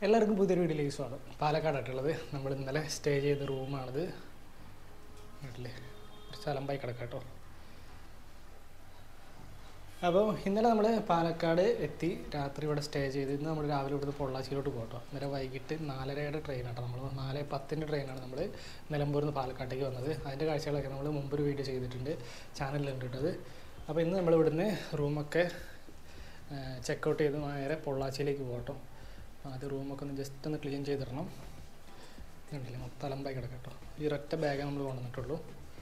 എല്ലാവർക്കും പുതിയൊരു വീഡിയോയിലേക്ക് സ്വാഗതം പാലക്കാടായിട്ടുള്ളത് നമ്മൾ ഇന്നലെ സ്റ്റേ ചെയ്ത റൂമാണിത് വീട്ടിൽ കുറച്ച് അലമ്പായി കിടക്കാം കേട്ടോ അപ്പോൾ ഇന്നലെ നമ്മൾ പാലക്കാട് എത്തി രാത്രി ഇവിടെ സ്റ്റേ ചെയ്ത് ഇന്ന് നമ്മൾ രാവിലെ ഇവിടുന്ന് പൊള്ളാച്ചിയിലോട്ട് പോകട്ടോ ഇന്നലെ വൈകിട്ട് നാലരയുടെ ട്രെയിൻ ആട്ടോ നമ്മൾ നാല് പത്തിൻ്റെ ട്രെയിനാണ് നമ്മൾ നിലമ്പൂരിൽ നിന്ന് പാലക്കാട്ടേക്ക് വന്നത് അതിൻ്റെ കാഴ്ചകളൊക്കെ നമ്മൾ മുമ്പൊരു വീഡിയോ ചെയ്തിട്ടുണ്ട് ചാനലിലുണ്ട് ഇട്ടത് അപ്പോൾ ഇന്ന് നമ്മൾ ഇവിടുന്ന് റൂമൊക്കെ ചെക്കൗട്ട് ചെയ്ത് നേരെ പൊള്ളാച്ചിയിലേക്ക് പോകട്ടോ ആദ്യം റൂമൊക്കെ ഒന്ന് ജസ്റ്റ് ഒന്ന് ക്ലീൻ ചെയ്തിടണം കണ്ടില്ലേ മൊത്തം അലമ്പായി കിടക്കട്ടോ ഈ ഒരൊറ്റ ബാഗേ നമ്മൾ കൊണ്ടുവന്നിട്ടുള്ളൂ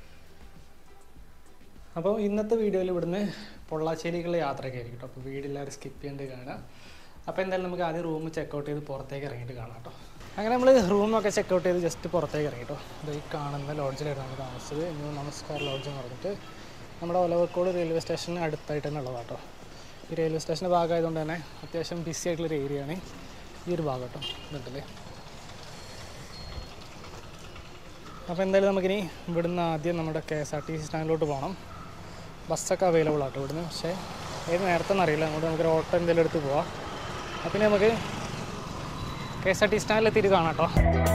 അപ്പോൾ ഇന്നത്തെ വീഡിയോയിൽ ഇവിടുന്ന് പൊള്ളാശ്ശേരിക്കുള്ള യാത്രയൊക്കെ ആയിരിക്കും കേട്ടോ അപ്പോൾ വീടെല്ലാവരും സ്കിപ്പ് ചെയ്യേണ്ടി കാണാം അപ്പോൾ എന്തായാലും നമുക്ക് ആദ്യം റൂം ചെക്കൗട്ട് ചെയ്ത് പുറത്തേക്ക് ഇറങ്ങിയിട്ട് കാണാം കേട്ടോ അങ്ങനെ നമ്മൾ റൂമൊക്കെ ചെക്കൗട്ട് ചെയ്ത് ജസ്റ്റ് പുറത്തേക്ക് ഇറങ്ങി കേട്ടോ ഇത് ഈ കാണുന്ന ലോഡ്ജിലായിരുന്നു നമ്മൾ താമസിച്ചത് ഇന്ന് നമസ്കാർ ലോഡ്ജ് എന്ന് പറഞ്ഞിട്ട് നമ്മുടെ ഒലവക്കോട് റെയിൽവേ സ്റ്റേഷന് അടുത്തായിട്ട് തന്നെ ഉള്ളതാണ് കേട്ടോ ഈ റെയിൽവേ സ്റ്റേഷൻ്റെ ഭാഗമായതുകൊണ്ട് തന്നെ അത്യാവശ്യം ബിസി ആയിട്ടുള്ളൊരു ഏരിയയാണ് ഈ ഒരു ഭാഗം കേട്ടോ ഇതുണ്ടല്ലേ അപ്പോൾ എന്തായാലും നമുക്കിനി ഇവിടുന്ന് ആദ്യം നമ്മുടെ K S R T C സ്റ്റാൻഡിലോട്ട് പോകണം ബസ്സൊക്കെ അവൈലബിൾ ആട്ടോ ഇവിടുന്ന് പക്ഷേ ഏത് നേരത്തെ അറിയില്ല അതുകൊണ്ട് നമുക്കൊരു ഓട്ടോ എന്തെങ്കിലും എടുത്ത് പോവാം അപ്പം ഇനി നമുക്ക് കെ എസ് ആർ ടി സ്റ്റാൻഡിൽ എത്തിയിട്ട് കാണാം കേട്ടോ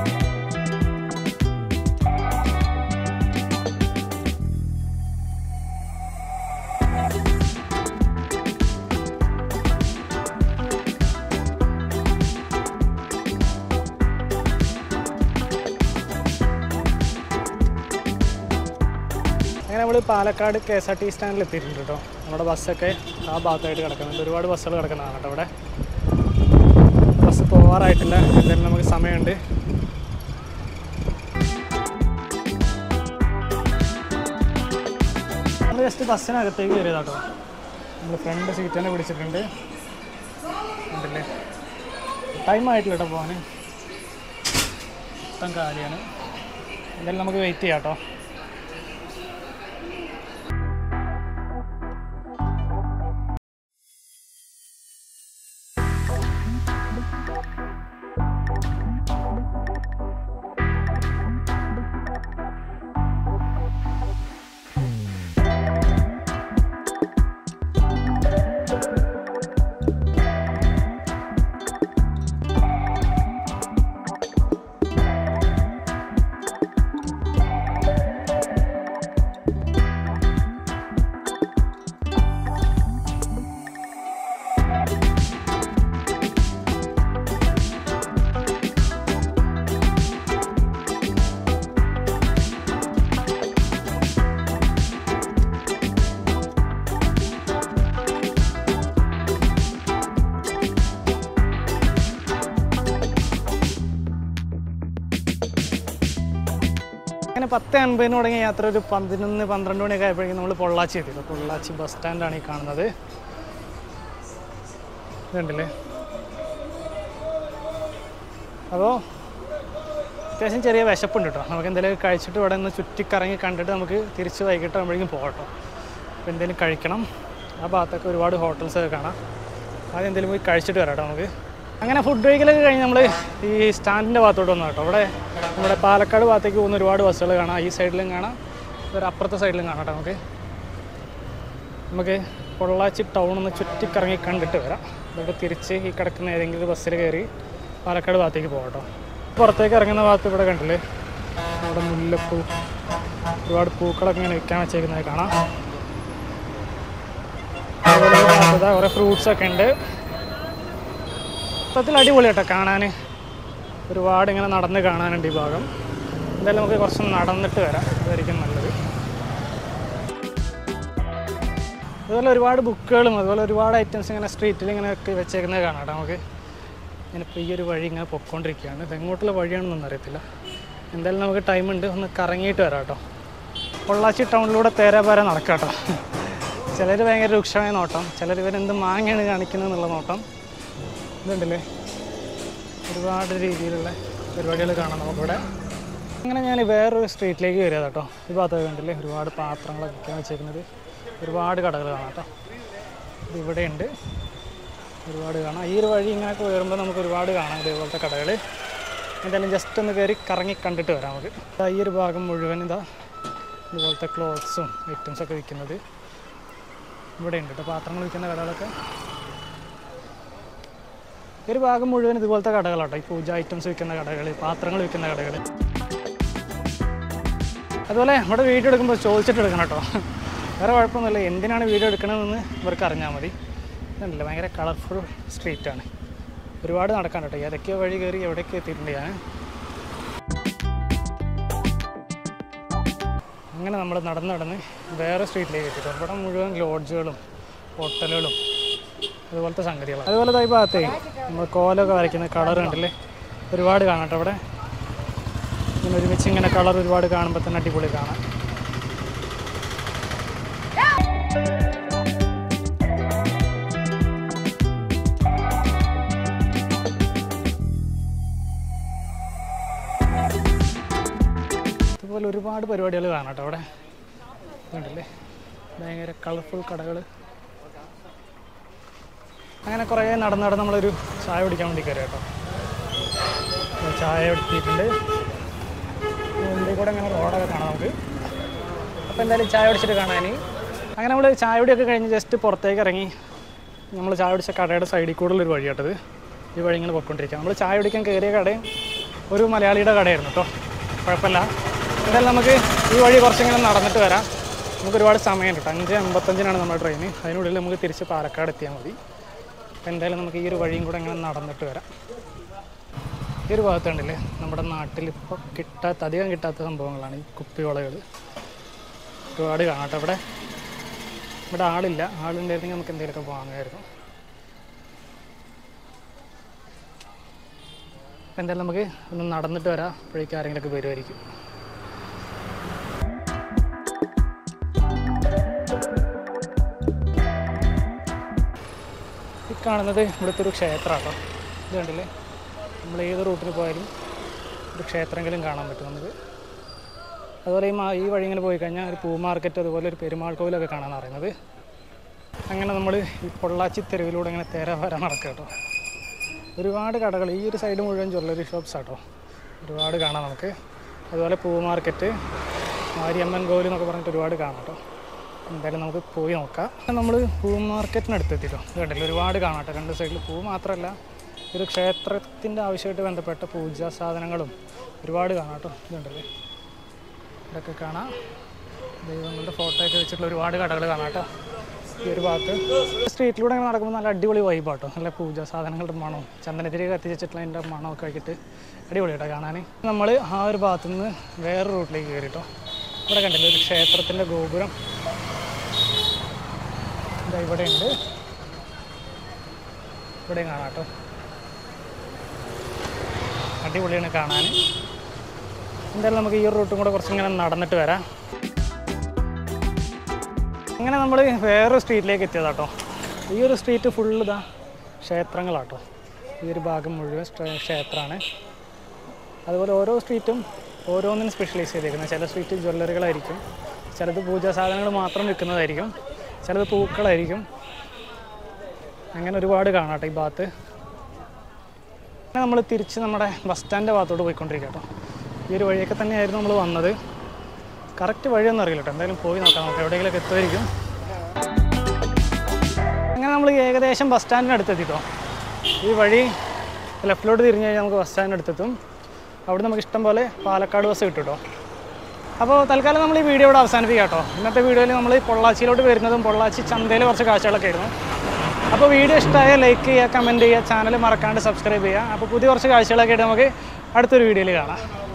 അങ്ങനെ നമ്മൾ Palakkad K S R T സ്റ്റാൻഡിൽ എത്തിയിട്ടുണ്ട് കേട്ടോ നമ്മുടെ ബസ്സൊക്കെ ആ ഭാഗത്തായിട്ട് കിടക്കുന്നുണ്ട് ഒരുപാട് ബസ്സുകൾ കിടക്കുന്നതാണ് കേട്ടോ അവിടെ ബസ് പോവാറായിട്ടില്ല എന്തായാലും നമുക്ക് സമയമുണ്ട് നമ്മൾ ജസ്റ്റ് ബസ്സിനകത്തേക്ക് കയറിയതാ കേട്ടോ നമ്മൾ ഫ്രണ്ട് സീറ്റ് തന്നെ പിടിച്ചിട്ടുണ്ട് ഉണ്ടല്ലേ ടൈം ആയിട്ടില്ല കേട്ടോ പോകാൻ മൊത്തം കാലിയാണ് എന്തായാലും നമുക്ക് വെയിറ്റ് ചെയ്യാം കേട്ടോ അങ്ങനെ പത്ത് അൻപതിന് തുടങ്ങിയ യാത്ര ഒരു പതിനൊന്ന് പന്ത്രണ്ട് മണിയൊക്കെ ആയപ്പോഴേക്കും നമ്മൾ പൊള്ളാച്ചി എത്തി പൊള്ളാച്ചി ബസ് സ്റ്റാൻഡാണ് ഈ കാണുന്നത് ഇതുണ്ടല്ലേ അപ്പോൾ അത്യാവശ്യം ചെറിയ വിശപ്പുണ്ട് കേട്ടോ നമുക്ക് എന്തെങ്കിലും കഴിച്ചിട്ട് ഇവിടെ നിന്ന് ചുറ്റിക്കറങ്ങി കണ്ടിട്ട് നമുക്ക് തിരിച്ച് വൈകിട്ട് ആകുമ്പോഴേക്കും പോകാം കേട്ടോ അപ്പോൾ എന്തെങ്കിലും കഴിക്കണം ആ ഭാഗത്തൊക്കെ ഒരുപാട് ഹോട്ടൽസ് ഒക്കെ കാണാം ആദ്യം എന്തെങ്കിലും പോയി കഴിച്ചിട്ട് വരാം കേട്ടോ നമുക്ക് അങ്ങനെ ഫുഡ് കഴിക്കലൊക്കെ കഴിഞ്ഞ് നമ്മൾ ഈ സ്റ്റാൻഡിൻ്റെ ഭാഗത്തോട്ട് വന്നു കേട്ടോ അവിടെ നമ്മുടെ പാലക്കാട് ഭാഗത്തേക്ക് പോകുന്ന ഒരുപാട് ബസ്സുകൾ കാണാം ഈ സൈഡിലും കാണാം ഒരു അപ്പുറത്തെ സൈഡിലും കാണാം കേട്ടോ നമുക്ക് നമുക്ക് പൊള്ളാച്ചി ടൗൺ ഒന്ന് ചുറ്റിക്കറങ്ങി കണ്ടിട്ട് വരാം എന്നിട്ട് തിരിച്ച് ഈ കിടക്കുന്ന ഏതെങ്കിലും ഒരു ബസ്സിൽ കയറി പാലക്കാട് ഭാഗത്തേക്ക് പോകാം കേട്ടോ പുറത്തേക്ക് ഇറങ്ങുന്ന ഭാഗത്ത് ഇവിടെ കണ്ടില്ലേ അവിടെ മുല്ലപ്പൂ ഒരുപാട് പൂക്കളൊക്കെ ഇങ്ങനെ വിൽക്കാൻ വെച്ചേക്കുന്നത് കാണാം അതുപോലെ ഈ ഭാഗത്ത് കുറേ ഫ്രൂട്ട്സ് ഒക്കെ ഉണ്ട് മൊത്തത്തിൽ അടിപൊളി കേട്ടോ കാണാൻ ഒരുപാട് ഇങ്ങനെ നടന്ന് കാണാനുണ്ട് ഈ ഭാഗം എന്തായാലും നമുക്ക് കുറച്ച് നടന്നിട്ട് വരാം അതായിരിക്കും നല്ലത് അതുപോലെ ഒരുപാട് ബുക്കുകളും അതുപോലെ ഒരുപാട് ഐറ്റംസ് ഇങ്ങനെ സ്ട്രീറ്റിൽ ഇങ്ങനെ ഒക്കെ വെച്ചേക്കുന്നത് കാണാം കേട്ടോ നമുക്ക് ഇങ്ങനെ ഇപ്പോൾ ഈ ഒരു വഴി ഇങ്ങനെ പൊയ്ക്കൊണ്ടിരിക്കുകയാണ് ഇത് എങ്ങോട്ടുള്ള വഴിയാണെന്നൊന്നും അറിയത്തില്ല എന്തായാലും നമുക്ക് ടൈമുണ്ട് ഒന്ന് കറങ്ങിയിട്ട് വരാം കേട്ടോ പൊള്ളാച്ചി ടൗണിലൂടെ തേരാപാര നടക്കാം കേട്ടോ ചിലർ ഭയങ്കര രൂക്ഷമായ നോട്ടം ചിലർ ഇവരെന്ത് മാങ്ങയാണ് കാണിക്കുന്നത് എന്നുള്ള നോട്ടം ഇതുണ്ടല്ലേ ഒരുപാട് രീതിയിലുള്ള പരിപാടികൾ കാണാം നമുക്കിവിടെ അങ്ങനെ ഞാൻ വേറൊരു സ്ട്രീറ്റിലേക്ക് കയറിയത് കേട്ടോ ഈ ഭാഗത്തൊക്കെ കണ്ടില്ലേ ഒരുപാട് പാത്രങ്ങളൊക്കെ വിൽക്കാൻ വെച്ചേക്കുന്നത് ഒരുപാട് കടകൾ കാണാം കേട്ടോ ഇത് ഇവിടെയുണ്ട് ഒരുപാട് കാണാം ഈ ഒരു വഴി ഇങ്ങനെ കയറുമ്പോൾ നമുക്ക് ഒരുപാട് കാണാം ഇതേപോലത്തെ കടകൾ എന്തായാലും ജസ്റ്റ് ഒന്ന് കയറി കറങ്ങി കണ്ടിട്ട് വരാം നമുക്ക് ഇതാ ഈ ഒരു ഭാഗം മുഴുവൻ ഇതാ ഇതുപോലത്തെ ക്ലോത്ത്സും ഐറ്റംസൊക്കെ വിൽക്കുന്നത് ഇവിടെ ഉണ്ട് കേട്ടോ പാത്രങ്ങൾ വിൽക്കുന്ന കടകളൊക്കെ ഈ ഒരു ഭാഗം മുഴുവൻ ഇതുപോലത്തെ കടകളാട്ടോ ഈ പൂജ ഐറ്റംസ് വിൽക്കുന്ന കടകൾ പാത്രങ്ങൾ വിൽക്കുന്ന കടകൾ അതുപോലെ ഇവിടെ വീഡിയോ എടുക്കുമ്പോൾ ചോദിച്ചിട്ട് എടുക്കണം കേട്ടോ വേറെ കുഴപ്പമൊന്നുമില്ല എന്തിനാണ് വീഡിയോ എടുക്കണമെന്ന് ഇവർക്ക് അറിഞ്ഞാൽ മതി ഇതുണ്ടല്ലോ ഭയങ്കര കളർഫുൾ സ്ട്രീറ്റാണ് ഒരുപാട് നടക്കാൻ കേട്ടോ ഏതൊക്കെയോ വഴി കയറി എവിടെയൊക്കെ എത്തിയിട്ടുണ്ട് ഞാൻ അങ്ങനെ നമ്മൾ നടന്ന് നടന്ന് വേറെ സ്ട്രീറ്റിലേക്ക് എത്തിയിട്ട് ഇവിടെ മുഴുവൻ ലോഡ്ജുകളും ഹോട്ടലുകളും അതുപോലത്തെ സംഗതികളാണ് അതുപോലെ ദാ ഈ ഭാഗത്തേ നമ്മൾ കോലൊക്കെ വരയ്ക്കുന്ന കളർ കണ്ടില്ലേ ഒരുപാട് കാണാം കേട്ടോ അവിടെ ഇങ്ങനെ ഒരുമിച്ച് ഇങ്ങനെ കളർ ഒരുപാട് കാണുമ്പോൾ തന്നെ അടിപൊളി കാണാം ഇതുപോലെ ഒരുപാട് പരിപാടികൾ കാണാം കേട്ടോ അവിടെ കണ്ടില്ലേ ഭയങ്കര കളർഫുൾ കടകൾ അങ്ങനെ കുറേ നടന്ന് നടന്ന് നമ്മളൊരു ചായ കുടിക്കാൻ വേണ്ടി കയറി കേട്ടോ അപ്പോൾ ചായ എടുത്തിട്ടുണ്ട് മുമ്പിൽ കൂടെ അങ്ങനെ റോഡൊക്കെ കാണാം നമുക്ക് അപ്പോൾ എന്തായാലും ചായ കുടിച്ചിട്ട് കാണാൻ അങ്ങനെ നമ്മൾ ചായ കുടിയൊക്കെ കഴിഞ്ഞ് ജസ്റ്റ് പുറത്തേക്ക് ഇറങ്ങി നമ്മൾ ചായ കുടിച്ച കടയുടെ സൈഡിൽ കൂടുതൽ ഒരു വഴി കേട്ടത് ഈ വഴി ഇങ്ങനെ പോയിക്കൊണ്ടിരിക്കുക നമ്മൾ ചായ കുടിക്കാൻ കയറിയ കടയും ഒരു മലയാളിയുടെ കടയായിരുന്നു കേട്ടോ കുഴപ്പമില്ല എന്തായാലും നമുക്ക് ഈ വഴി കുറച്ചിങ്ങനെ നടന്നിട്ട് വരാം നമുക്ക് ഒരുപാട് സമയം കിട്ടും അഞ്ച് അമ്പത്തഞ്ചിനാണ് നമ്മുടെ ട്രെയിൻ അതിനുള്ളിൽ നമുക്ക് തിരിച്ച് പാലക്കാട് എത്തിയാൽ മതി അപ്പോൾ എന്തായാലും നമുക്ക് ഈ ഒരു വഴിയും കൂടെ ഇങ്ങനെ നടന്നിട്ട് വരാം ഈ ഒരു ഭാഗത്ത് കണ്ടില്ലേ നമ്മുടെ നാട്ടിൽ ഇപ്പോൾ കിട്ടാത്ത അധികം കിട്ടാത്ത സംഭവങ്ങളാണ് ഈ കുപ്പിവളകൾ ഒരുപാട് കാണട്ടെ ഇവിടെ ഇവിടെ ആളില്ല ആളുണ്ടായിരുന്നെങ്കിൽ നമുക്ക് എന്തെങ്കിലുമൊക്കെ വാങ്ങാമായിരുന്നു അപ്പോൾ എന്തായാലും നമുക്ക് ഒന്ന് നടന്നിട്ട് വരാം അപ്പോഴേക്കും ആരെങ്കിലുമൊക്കെ വരുമായിരിക്കും ഈ കാണുന്നത് ഇവിടുത്തെ ഒരു ക്ഷേത്രമാട്ടോ ഇത് കണ്ടില്ലേ നമ്മൾ ഏത് റൂട്ടിൽ പോയാലും ഒരു ക്ഷേത്രമെങ്കിലും കാണാൻ പറ്റും നമുക്ക് അതുപോലെ ഈ മാ ഈ വഴി ഇങ്ങനെ പോയി കഴിഞ്ഞാൽ ഒരു പൂ മാർക്കറ്റ് അതുപോലെ ഒരു പെരുമാൾ കോവിലൊക്കെ കാണാൻ അറിയുന്നത് അങ്ങനെ നമ്മൾ ഈ പൊള്ളാച്ചി തെരുവിലൂടെ ഇങ്ങനെ തേര വരാൻ നടക്കുക കേട്ടോ ഒരുപാട് കടകൾ ഈ ഒരു സൈഡ് മുഴുവൻ ജ്വല്ലറി ഷോപ്സ് ആട്ടോ ഒരുപാട് കാണാം നമുക്ക് അതുപോലെ പൂ മാർക്കറ്റ് മാരിയമ്മൻ കോവിൽ എന്നൊക്കെ പറഞ്ഞിട്ട് ഒരുപാട് കാണാം കേട്ടോ എന്തായാലും നമുക്ക് പോയി നോക്കാം നമ്മൾ പൂ മാർക്കറ്റിനടുത്ത് എത്തിട്ടോ ഇത് കണ്ടില്ലേ ഒരുപാട് കാണാം കേട്ടോ രണ്ട് സൈഡിൽ പൂ മാത്രമല്ല ഒരു ക്ഷേത്രത്തിൻ്റെ ആവശ്യമായിട്ട് ബന്ധപ്പെട്ട പൂജാ സാധനങ്ങളും ഒരുപാട് കാണാം കേട്ടോ ഇതുണ്ടല്ലേ ഇതൊക്കെ കാണാം ദൈവങ്ങളുടെ ഫോട്ടോ ഒക്കെ വെച്ചിട്ടുള്ള ഒരുപാട് കടകൾ കാണാം കേട്ടോ ഈ ഒരു ഭാഗത്ത് സ്ട്രീറ്റിലൂടെ ഇങ്ങനെ നടക്കുമ്പോൾ നല്ല അടിപൊളി വൈബാട്ടോ നല്ല പൂജാ സാധനങ്ങളുടെ മണവും ചന്ദനത്തിരി കത്തിച്ചിട്ടുള്ള അതിൻ്റെ മണമൊക്കെ ആക്കിയിട്ട് അടിപൊളി കേട്ടോ കാണാൻ നമ്മൾ ആ ഒരു ഭാഗത്തു നിന്ന് വേറെ റൂട്ടിലേക്ക് കയറിട്ടോ ഇവിടെ കണ്ടില്ലേ ഒരു ക്ഷേത്രത്തിൻ്റെ ഗോപുരം ഇതാ ഇവിടെ ഉണ്ട് ഇവിടെയും കാണാം കേട്ടോ അടിപൊളിയാണ് കാണാൻ എന്തായാലും നമുക്ക് ഈ ഒരു റൂട്ടും കൂടെ കുറച്ചിങ്ങനെ നടന്നിട്ട് വരാം അങ്ങനെ നമ്മൾ വേറെ സ്ട്രീറ്റിലേക്ക് എത്തിയതാട്ടോ ഈ ഒരു സ്ട്രീറ്റ് ഫുള്ള് ഇതാ ക്ഷേത്രങ്ങളാട്ടോ ഈ ഒരു ഭാഗം മുഴുവൻ ക്ഷേ- ക്ഷേത്രമാണ് അതുപോലെ ഓരോ സ്ട്രീറ്റും ഓരോന്നിനും സ്പെഷ്യലൈസ് ചെയ്തേക്കുന്നത് ചില സ്ട്രീറ്റ് ജ്വല്ലറികളായിരിക്കും ചിലത് പൂജാ സാധനങ്ങൾ മാത്രം വിൽക്കുന്നതായിരിക്കും ചിലത് പൂക്കളായിരിക്കും അങ്ങനെ ഒരുപാട് കാണാട്ടോ ഈ ഭാഗത്ത് പിന്നെ നമ്മൾ തിരിച്ച് നമ്മുടെ ബസ് സ്റ്റാൻഡിൻ്റെ ഭാഗത്തോട്ട് പോയിക്കൊണ്ടിരിക്കുക കേട്ടോ ഈ ഒരു വഴിയൊക്കെ തന്നെയായിരുന്നു നമ്മൾ വന്നത് കറക്റ്റ് വഴിയൊന്നും അറിയില്ല കേട്ടോ എന്തായാലും പോയി നോക്കാം നമുക്ക് എവിടെയെങ്കിലുമൊക്കെ എത്തുമായിരിക്കും അങ്ങനെ നമ്മൾ ഏകദേശം ബസ് സ്റ്റാൻഡിന് അടുത്തെത്തിട്ടോ ഈ വഴി ലെഫ്റ്റിലോട്ട് തിരിഞ്ഞ് കഴിഞ്ഞാൽ നമുക്ക് ബസ് സ്റ്റാൻഡിന് അടുത്തെത്തും അവിടെ നമുക്ക് ഇഷ്ടം പോലെ പാലക്കാട് ബസ് കിട്ടും കേട്ടോ അപ്പോൾ തൽക്കാലം നമ്മൾ ഈ വീഡിയോ ഇവിടെ അവസാനിപ്പിക്കാം കേട്ടോ ഇന്നത്തെ വീഡിയോയിൽ നമ്മൾ പൊള്ളാച്ചിയിലോട്ട് വരുന്നതും പൊള്ളാച്ചി ചന്തയിൽ കുറച്ച് കാഴ്ചകളൊക്കെ ആയിരുന്നു അപ്പോൾ വീഡിയോ ഇഷ്ടമായ ലൈക്ക് ചെയ്യുക കമൻറ്റ് ചെയ്യുക ചാനൽ മറക്കാണ്ട് സബ്സ്ക്രൈബ് ചെയ്യുക അപ്പോൾ പുതിയ കുറച്ച് കാഴ്ചകളൊക്കെ ആയിട്ട് നമുക്ക് അടുത്തൊരു വീഡിയോയിൽ കാണാം